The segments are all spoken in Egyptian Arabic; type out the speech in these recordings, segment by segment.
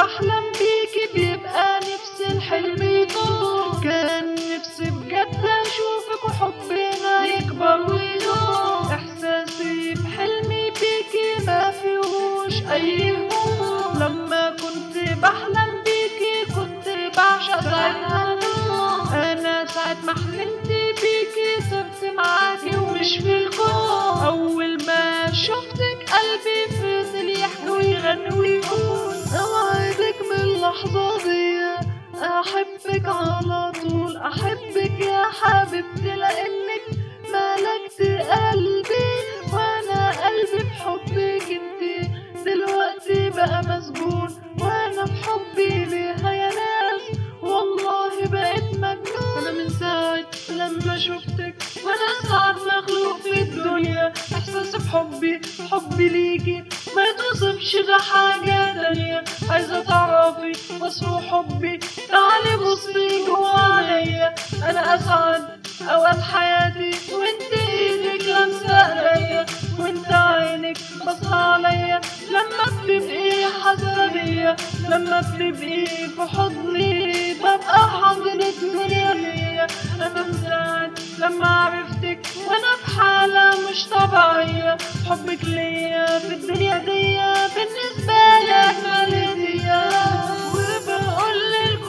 بحلم بيكي بيبقى نفسي الحلم يطول كان نفسي بجد اشوفك وحبنا يكبر ويدوم احساسي بحلمي بيكي ما فيهوش اي هموم لما كنت بحلم بيكي كنت بعشق ساعتها نوم انا ساعة ما حلمت بيكي صرت معاكي ومش في الكون اول ما شفتك قلبي فضل يحكي ويغني ويقول اوعدك من اللحظة دي احبك على طول احبك يا حبيبتي لانك ملكت قلبي وانا قلبي بحبك انتي دلوقتي بقى مسجون وانا بحبي ليها يا ناس والله بقيت مجنون انا من ساعة لما شفتك وانا اسعد مخلوق في الدنيا احساس بحبي حبي ليكي ما يتوصفش ده حاجة تانية عايزة تعرفي وصف حبي تعالي بصي جوا عليا انا اسعد اوقات حياتي وانت ايدك لمسة ايديا وانت عينك بص عليا لما بتبقي حاسة بيا لما بتبقي في حضني ببقى حاضر الدنيا ليا انا من ساعة لما عرفتك وانا في حالة مش طبيعية حبك ليا في الدنيا دي بالنسبة لي اجمل هدية وبقول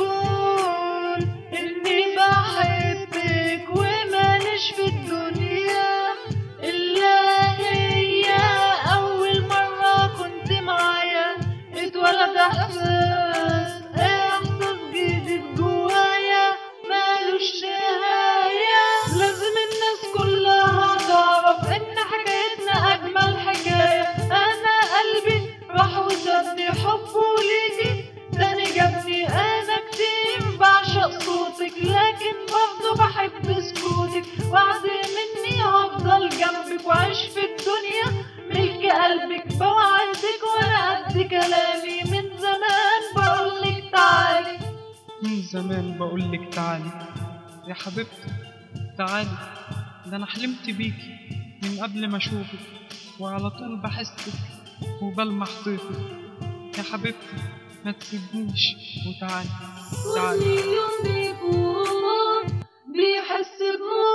للكل اني بحبك وماليش في الدنيا الا هي اول مرة كنت معايا اتولد احساس احساس جديد جوايا مالوش نهاية لازم الناس كلها تعرف ان حكايتنا اجمل حكاية انا قلبي راح وسابني حبه ليكي تاني جابني انا كتير بعشق صوتك لكن برضه بحب سكوتك وعد مني هفضل جنبك وعيش في الدنيا ملك قلبك بوعدك وانا قد كلامي من زمان بقولك تعالي من زمان بقولك تعالي يا حبيبتي تعالي ده انا حلمت بيكي من قبل ما اشوفك وعلى طول بحسك وبلمح طيفك يا حبيبتي ما تسيبنيش وتعالي تعالي كل يوم بيكون بيحس بموت